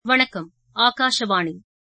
வணக்கம் ஆகாஷவாணி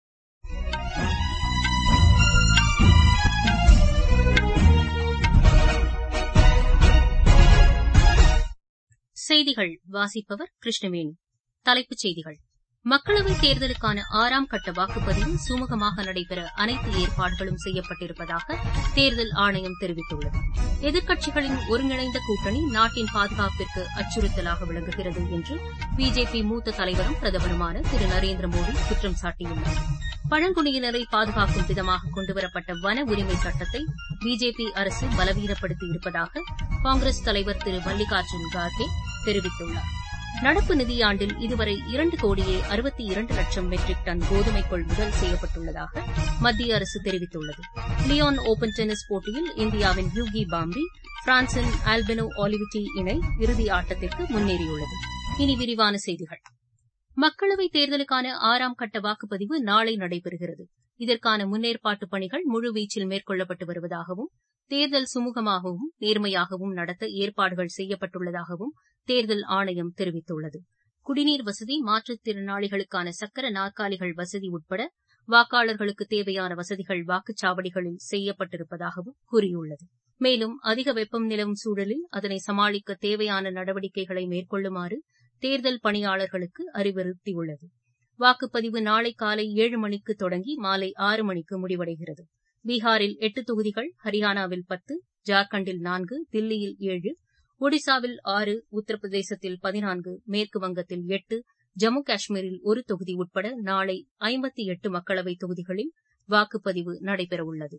செய்திகள் வாசிப்பவர் கிருஷ்ணவேணி தலைப்புச் செய்திகள் மக்களவைத் தேர்தலுக்கான ஆறாம் கட்ட வாக்குப்பதிவு சுமூகமாக நடைபெற அனைத்து ஏற்பாடுகளும் செய்யப்பட்டிருப்பதாக தேர்தல் ஆணையம் தெரிவித்துள்ளது எதிர்க்கட்சிகளின் ஒருங்கிணைந்த கூட்டணி நாட்டின் பாதுகாப்பிற்கு அச்சுறுத்தலாக விளங்குகிறது என்று பிஜேபி மூத்த தலைவரும் பிரதமருமான திரு நரேந்திர மோடி குற்றம் சாட்டியுள்ளார் பழங்குடியினரை பாதுகாக்கும் விதமாக கொண்டுவரப்பட்ட வன உரிமை சட்டத்தை பிஜேபி அரசு பலவீனப்படுத்தியிருப்பதாக காங்கிரஸ் தலைவர் திரு மல்லிகார்ஜுன் கார்கே தெரிவித்துள்ளார் நடப்பு நிதியாண்டில் இதுவரை இரண்டு கோடியே அறுபத்தி இரண்டு லட்சம் மெட்ரிக் டன் கோதுமை கொள்முதல் செய்யப்பட்டுள்ளதாக மத்திய அரசு தெரிவித்துள்ளது லியோன் ஒபன் டென்னிஸ் போட்டியில் இந்தியாவின் யூகி பாம்ரி பிரான்சின் ஆல்பெனோ ஆலிவிட்டி இணை இறுதி ஆட்டத்திற்கு முன்னேறியுள்ளது இனி விரிவான செய்திகள் மக்களவைத் தேர்தலுக்கான ஆறாம் கட்ட வாக்குப்பதிவு நாளை நடைபெறுகிறது இதற்கான முன்னேற்பாட்டுப் பணிகள் முழுவீச்சில் மேற்கொள்ளப்பட்டு வருவதாகவும் தேர்தல் சுமூகமாகவும் நேர்மையாகவும் நடத்த ஏற்பாடுகள் செய்யப்பட்டுள்ளதாகவும் தேர்தல் ஆணையம் தெரிவித்துள்ளது குடிநீர் வசதி மாற்றுத்திறனாளிகளுக்கான சக்கர நாற்காலிகள் வசதி உட்பட வாக்காளர்களுக்கு தேவையான வசதிகள் வாக்குச்சாவடிகளில் செய்யப்பட்டிருப்பதாகவும் கூறியுள்ளது மேலும் அதிக வெப்பம் நிலவும் சூழலில் அதனை சமாளிக்க தேவையான நடவடிக்கைகளை மேற்கொள்ளுமாறு தேர்தல் பணியாளர்களுக்கு அறிவுறுத்தியுள்ளது வாக்குப்பதிவு நாளை காலை ஏழு மணிக்கு தொடங்கி மாலை ஆறு மணிக்கு முடிவடைகிறது பீகாரில் எட்டு தொகுதிகள் ஹரியானாவில் பத்து ஜார்க்கண்டில் நான்கு தில்லியில் ஏழு ஒடிசாவில் ஆறு உத்தரப்பிரதேசத்தில் பதினான்கு மேற்குவங்கத்தில் எட்டு ஜம்மு காஷ்மீரில் ஒரு தொகுதி உட்பட நாளை ஐம்பத்தி எட்டு மக்களவைத் தொகுதிகளில் வாக்குப்பதிவு நடைபெறவுள்ளது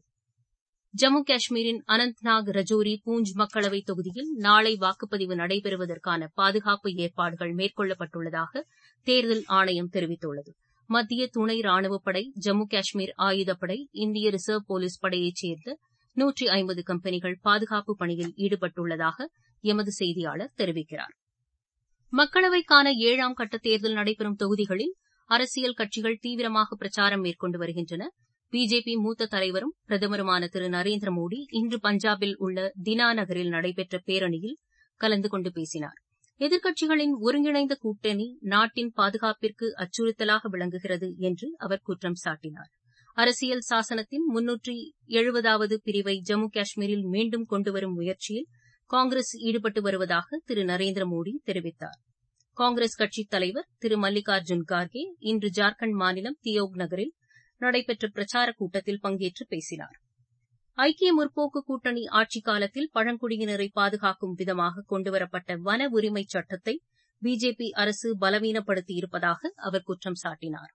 ஜம்மு காஷ்மீரின் அனந்த்நாக் ரஜோரி பூஞ்ச் மக்களவைத் தொகுதியில் நாளை வாக்குப்பதிவு நடைபெறுவதற்கான பாதுகாப்பு ஏற்பாடுகள் மேற்கொள்ளப்பட்டுள்ளதாக தேர்தல் ஆணையம் தெரிவித்துள்ளது மத்திய துணை ராணுவப்படை ஜம்மு காஷ்மீர் ஆயுதப்படை இந்திய ரிசர்வ் போலீஸ் படையைச் சேர்ந்த நூற்றி ஐம்பது கம்பெனிகள் பாதுகாப்பு பணியில் ஈடுபட்டுள்ளதாக எமது செய்தியாளர் தெரிவிக்கிறார் மக்களவைக்கான ஏழாம் கட்ட தேர்தல் நடைபெறும் தொகுதிகளில் அரசியல் கட்சிகள் தீவிரமாக பிரச்சாரம் மேற்கொண்டு வருகின்றன பிஜேபி மூத்த தலைவரும் பிரதமருமான திரு நரேந்திர மோடி இன்று பஞ்சாபில் உள்ள தினா நகரில் நடைபெற்ற பேரணியில் கலந்து கொண்டு பேசினார் எதிர்க்கட்சிகளின் ஒருங்கிணைந்த கூட்டணி நாட்டின் பாதுகாப்பிற்கு அச்சுறுத்தலாக விளங்குகிறது என்று அவர் குற்றம் சாட்டினார் அரசியல் சாசனத்தின் முன்னூற்றி எழுபதாவது பிரிவை ஜம்மு காஷ்மீரில் மீண்டும் கொண்டுவரும் முயற்சியில் காங்கிரஸ் ஈடுபட்டு வருவதாக திரு நரேந்திர மோடி தெரிவித்தார் காங்கிரஸ் கட்சித் தலைவர் திரு மல்லிகார்ஜுன் கார்கே இன்று ஜார்க்கண்ட் மாநிலம் தியோக் நகரில் நடைபெற்ற பிரச்சாரக் கூட்டத்தில் பங்கேற்று பேசினார் ஐக்கிய முற்போக்கு கூட்டணி ஆட்சிக் காலத்தில் பழங்குடியினரை பாதுகாக்கும் விதமாக கொண்டுவரப்பட்ட வன உரிமை சட்டத்தை பிஜேபி அரசு பலவீனப்படுத்தியிருப்பதாக அவர் குற்றம் சாட்டினார்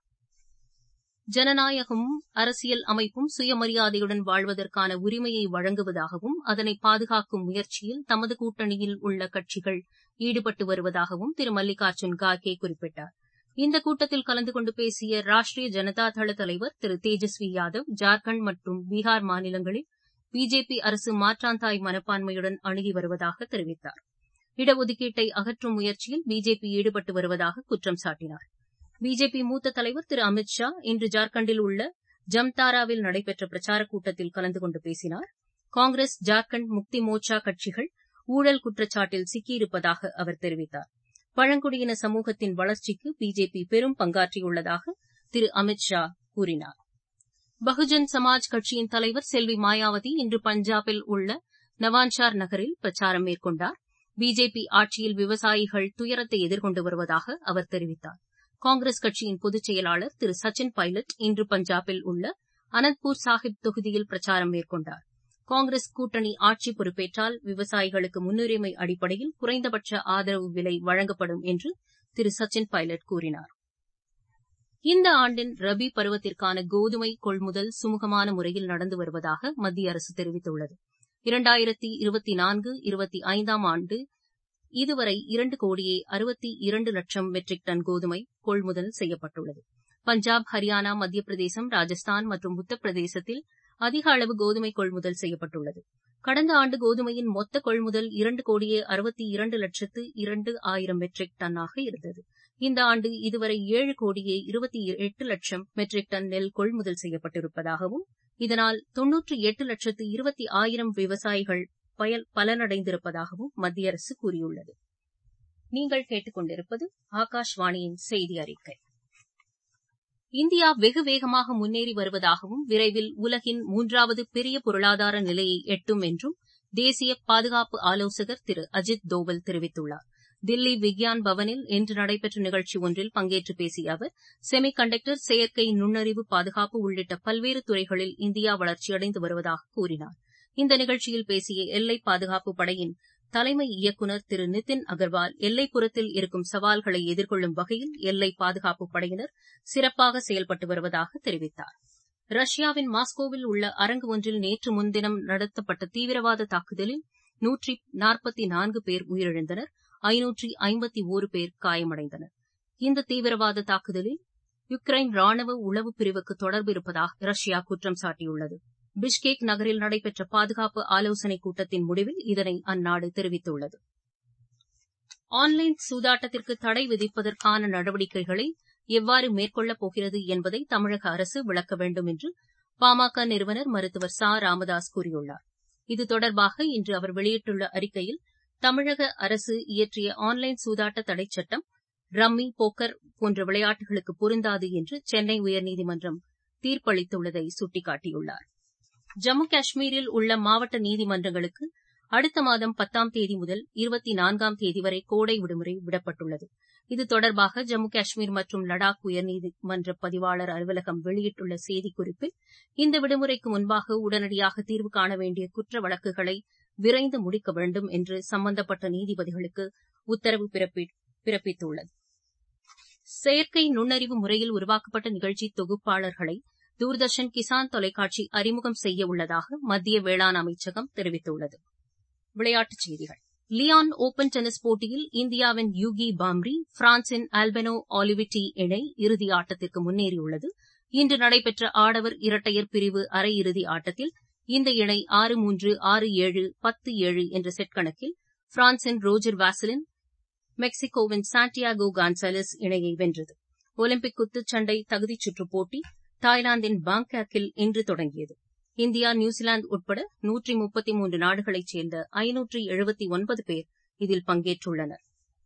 ஜனநாயகமும் அரசியல் அமைப்பும் சுயமரியாதையுடன் வாழ்வதற்கான உரிமையை வழங்குவதாகவும் அதனை பாதுகாக்கும் முயற்சியில் தமது கூட்டணியில் உள்ள கட்சிகள் ஈடுபட்டு வருவதாகவும் திரு மல்லிகார்ஜுன் கார்கே குறிப்பிட்டார் இந்த கூட்டத்தில் கலந்து கொண்டு பேசிய ராஷ்டிரிய ஜனதா தள தலைவர் திரு தேஜஸ்வி யாதவ் ஜார்க்கண்ட் மற்றும் பீகார் மாநிலங்களில் பிஜேபி அரசு மாற்றாந்தாய் மனப்பான்மையுடன் அணுகி வருவதாக தெரிவித்தார் இடஒதுக்கீட்டை அகற்றும் முயற்சியில் பிஜேபி ஈடுபட்டு வருவதாக குற்றம் சாட்டினார் பிஜேபி மூத்த தலைவர் திரு அமித் ஷா இன்று ஜார்க்கண்டில் உள்ள ஜம்தாராவில் நடைபெற்ற பிரச்சாரக் கூட்டத்தில் கலந்து கொண்டு பேசினார் காங்கிரஸ் ஜார்க்கண்ட் முக்தி மோர்ச்சா கட்சிகள் ஊழல் குற்றச்சாட்டில் சிக்கியிருப்பதாக அவர் தெரிவித்தார் பழங்குடியின சமூகத்தின் வளர்ச்சிக்கு பிஜேபி பெரும் பங்காற்றியுள்ளதாக திரு அமித் ஷா கூறினார் பகுஜன் சமாஜ் கட்சியின் தலைவர் செல்வி மாயாவதி இன்று பஞ்சாபில் உள்ள நவான்ஷார் நகரில் பிரச்சாரம் மேற்கொண்டார் பிஜேபி ஆட்சியில் விவசாயிகள் துயரத்தை எதிர்கொண்டு வருவதாக அவர் தெரிவித்தார் காங்கிரஸ் கட்சியின் பொதுச் செயலாளர் திரு சச்சின் பைலட் இன்று பஞ்சாபில் உள்ள அனந்த்பூர் சாஹிப் தொகுதியில் பிரச்சாரம் மேற்கொண்டார் காங்கிரஸ் கூட்டணி ஆட்சி பொறுப்பேற்றால் விவசாயிகளுக்கு முன்னுரிமை அடிப்படையில் குறைந்தபட்ச ஆதரவு விலை வழங்கப்படும் என்று திரு சச்சின் பைலட் கூறினார் இந்த ஆண்டின் ரபி பருவத்திற்கான கோதுமை கொள்முதல் சுமூகமான முறையில் நடந்து வருவதாக மத்திய அரசு தெரிவித்துள்ளது இரண்டாயிரத்தி இருபத்தி நான்கு இருபத்தி ஐந்தாம் ஆண்டு இதுவரை இரண்டு கோடியே அறுபத்தி இரண்டு லட்சம் மெட்ரிக் டன் கோதுமை கொள்முதல் செய்யப்பட்டுள்ளது பஞ்சாப் ஹரியானா மத்திய பிரதேசம் ராஜஸ்தான் மற்றும் உத்தரப்பிரதேசத்தில் அதிக அளவு கோதுமை கொள்முதல் செய்யப்பட்டுள்ளது கடந்த ஆண்டு கோதுமையின் மொத்த கொள்முதல் இரண்டு கோடியே அறுபத்தி இரண்டு லட்சத்து இரண்டு ஆயிரம் மெட்ரிக் டன்னாக இருந்தது இந்த ஆண்டு இதுவரை ஏழு கோடியே இருபத்தி எட்டு லட்சம் மெட்ரிக் டன் நெல் கொள்முதல் செய்யப்பட்டிருப்பதாகவும் இதனால் தொன்னூற்றி எட்டு லட்சத்து இருபத்தி ஆயிரம் விவசாயிகள் பயல் பலனடைந்திருப்பதாகவும் மத்திய அரசு கூறியுள்ளது நீங்கள் கேட்டுக்கொண்டிருப்பது ஆகாஷ்வாணியின் செய்தி அறிக்கை இந்தியா வெகு வேகமாக முன்னேறி வருவதாகவும் விரைவில் உலகின் மூன்றாவது பெரிய பொருளாதார நிலையை எட்டும் என்றும் தேசிய பாதுகாப்பு ஆலோசகர் திரு அஜித் தோவல் தெரிவித்துள்ளார் தில்லி விக்யான் பவனில் இன்று நடைபெற்ற நிகழ்ச்சி ஒன்றில் பங்கேற்று பேசிய அவர் செமி கண்டக்டர் செயற்கை நுண்ணறிவு பாதுகாப்பு உள்ளிட்ட பல்வேறு துறைகளில் இந்தியா வளர்ச்சியடைந்து வருவதாக கூறினார் இந்த நிகழ்ச்சியில் பேசிய எல்லை பாதுகாப்பு படையின் தலைமை இயக்குநர் திரு நிதின் அகர்வால் எல்லைப்புறத்தில் இருக்கும் சவால்களை எதிர்கொள்ளும் வகையில் எல்லை பாதுகாப்பு படையினர் சிறப்பாக செயல்பட்டு வருவதாக தெரிவித்தார் ரஷ்யாவின் மாஸ்கோவில் உள்ள அரங்கு ஒன்றில் நேற்று முன்தினம் நடத்தப்பட்ட தீவிரவாத தாக்குதலில் நூற்றி நாற்பத்தி நான்கு பேர் உயிரிழந்தனர் ஐநூற்றி ஐம்பத்தி ஒரு பேர் காயமடைந்தனர் இந்த தீவிரவாத தாக்குதலில் யுக்ரைன் ராணுவ உளவு பிரிவுக்கு தொடர்பு இருப்பதாக ரஷ்யா குற்றம் சாட்டியுள்ளது பிஷ்கேக் நகரில் நடைபெற்ற பாதுகாப்பு ஆலோசனைக் கூட்டத்தின் முடிவில் இதனை அந்நாடு தெரிவித்துள்ளது ஆன்லைன் சூதாட்டத்திற்கு தடை விதிப்பதற்கான நடவடிக்கைகளை எவ்வாறு மேற்கொள்ளப் போகிறது என்பதை தமிழக அரசு விளக்க வேண்டும் என்று பாமக நிறுவனர் மருத்துவர் ச ராமதாஸ் கூறியுள்ளார் இது தொடர்பாக இன்று அவர் வெளியிட்டுள்ள அறிக்கையில் தமிழக அரசு இயற்றிய ஆன்லைன் சூதாட்ட தடைச் சட்டம் ரம்மி போக்கர் போன்ற விளையாட்டுகளுக்கு பொருந்தாது என்று சென்னை உயர்நீதிமன்றம் தீர்ப்பளித்துள்ளதை சுட்டிக்காட்டியுள்ளார் ஜம்மு காஷ்மீரில் உள்ள மாவட்ட நீதிமன்றங்களுக்கு அடுத்த மாதம் பத்தாம் தேதி முதல் இருபத்தி நான்காம் தேதி வரை கோடை விடுமுறை விடப்பட்டுள்ளது இது தொடர்பாக ஜம்மு காஷ்மீர் மற்றும் லடாக் உயர்நீதிமன்ற பதிவாளர் அலுவலகம் வெளியிட்டுள்ள செய்திக்குறிப்பில் இந்த விடுமுறைக்கு முன்பாக உடனடியாக தீர்வு காண வேண்டிய குற்ற வழக்குகளை விரைந்து முடிக்க வேண்டும் என்று சம்பந்தப்பட்ட நீதிபதிகளுக்கு உத்தரவு பிறப்பித்துள்ளது செயற்கை நுண்ணறிவு முறையில் உருவாக்கப்பட்ட நிகழ்ச்சி தொகுப்பாளர்களை தூர்தர்ஷன் கிசான் தொலைக்காட்சி அறிமுகம் செய்ய உள்ளதாக மத்திய வேளாண் அமைச்சகம் தெரிவித்துள்ளது விளையாட்டுச் செய்திகள் லியான் ஓபன் டென்னிஸ் போட்டியில் இந்தியாவின் யூகி பாம்ரி பிரான்சின் ஆல்பெனோ ஆலிவிட்டி இணை இறுதி ஆட்டத்திற்கு முன்னேறியுள்ளது இன்று நடைபெற்ற ஆடவர் இரட்டையர் பிரிவு அரையிறுதி ஆட்டத்தில் இந்த இணை ஆறு மூன்று ஆறு ஏழு பத்து ஏழு என்ற செட் கணக்கில் பிரான்சின் ரோஜர் வாசலின் மெக்சிகோவின் சாண்டியாகோ கான்சாலஸ் இணையை வென்றது ஒலிம்பிக் குத்துச்சண்டை தகுதிச் சுற்றுப் போட்டி தாய்லாந்தின் பாங்காக்கில் இன்று தொடங்கியது இந்தியா நியூசிலாந்து உட்பட நூற்றி முப்பத்தி மூன்று நாடுகளைச் சேர்ந்த ஐநூற்றி எழுபத்தி ஒன்பது பேர் இதில் பங்கேற்றுள்ளனர்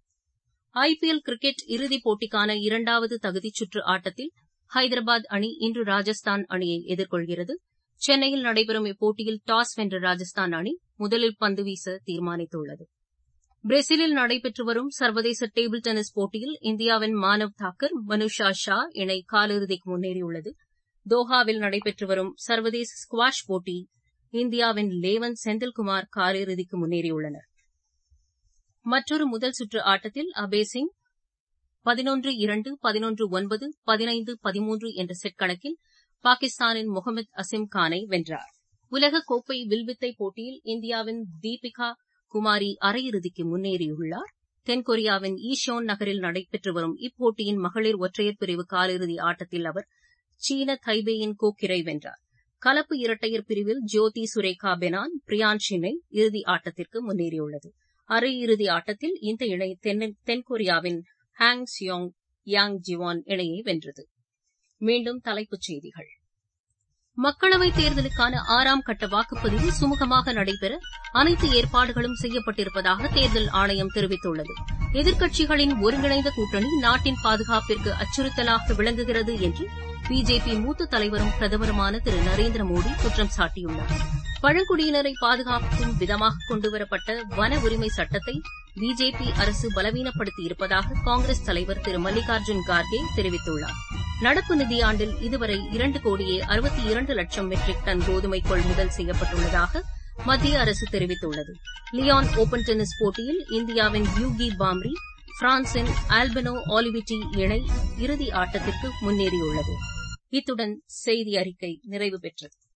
ஐபிஎல் கிரிக்கெட் இறுதிப் போட்டிக்கான இரண்டாவது தகுதிச் சுற்று ஆட்டத்தில் ஹைதராபாத் அணி இன்று ராஜஸ்தான் அணியை எதிர்கொள்கிறது சென்னையில் நடைபெறும் இப்போட்டியில் டாஸ் வென்ற ராஜஸ்தான் அணி முதலில் பந்து வீச தீர்மானித்துள்ளது பிரேசிலில் நடைபெற்று வரும் சர்வதேச டேபிள் டென்னிஸ் போட்டியில் இந்தியாவின் மானவ் தாக்கர் மனுஷா ஷா இணை காலிறுதிக்கு முன்னேறியுள்ளது தோஹாவில் நடைபெற்று வரும் சர்வதேச ஸ்குவாஷ் போட்டி இந்தியாவின் லேவன் செந்தில்குமார் காலிறுதிக்கு முன்னேறியுள்ளனர் மற்றொரு முதல் சுற்று ஆட்டத்தில் அபேசிங் பதினொன்று இரண்டு பதினொன்று ஒன்பது பதினைந்து பதிமூன்று என்ற செட் கணக்கில் பாகிஸ்தானின் முகமது அசிம் கானை வென்றார் உலக கோப்பை வில்வித்தை போட்டியில் இந்தியாவின் தீபிகா குமாரி அரையிறுதிக்கு முன்னேறியுள்ளார் தென்கொரியாவின் ஈஷோன் நகரில் நடைபெற்று வரும் இப்போட்டியின் மகளிர் ஒற்றையர் பிரிவு காலிறுதி ஆட்டத்தில் அவர் சீன தைபேயின் கோக்கிரை வென்றார் கலப்பு இரட்டையர் பிரிவில் ஜோதி சுரேகா பெனான் பிரியான்ஷ் இணை இறுதி ஆட்டத்திற்கு முன்னேறியுள்ளது அரையிறுதி ஆட்டத்தில் இந்த இணை தென்கொரியாவின் ஹாங் சியோங் யாங் ஜிவான் இணையை வென்றது மீண்டும் தலைப்புச் செய்திகள் மக்களவைத் தேர்தலுக்கான ஆறாம் கட்ட வாக்குப்பதிவு சுமூகமாக நடைபெற அனைத்து ஏற்பாடுகளும் செய்யப்பட்டிருப்பதாக தேர்தல் ஆணையம் தெரிவித்துள்ளது எதிர்க்கட்சிகளின் ஒருங்கிணைந்த கூட்டணி நாட்டின் பாதுகாப்பிற்கு அச்சுறுத்தலாக விளங்குகிறது என்று பிஜேபி மூத்த தலைவரும் பிரதமருமான திரு நரேந்திர மோடி குற்றம் சாட்டியுள்ளார் பழங்குடியினரை பாதுகாக்கும் விதமாக கொண்டுவரப்பட்ட வன உரிமை சட்டத்தை பிஜேபி அரசு பலவீனப்படுத்தி இருப்பதாக காங்கிரஸ் தலைவர் திரு மல்லிகார்ஜுன் கார்கே தெரிவித்துள்ளார் நடப்பு நிதியாண்டில் இதுவரை இரண்டு கோடியே அறுபத்தி இரண்டு லட்சம் மெட்ரிக் டன் கோதுமை கொள்முதல் செய்யப்பட்டுள்ளதாக மத்திய அரசு தெரிவித்துள்ளது லியான் ஓபன் டென்னிஸ் போட்டியில் இந்தியாவின் யூகி பாம்ரி பிரான்சின் ஆல்பனோ ஆலிவிட்டி இணை இறுதி ஆட்டத்திற்கு முன்னேறியுள்ளது இத்துடன் செய்தி அறிக்கை நிறைவு பெற்றது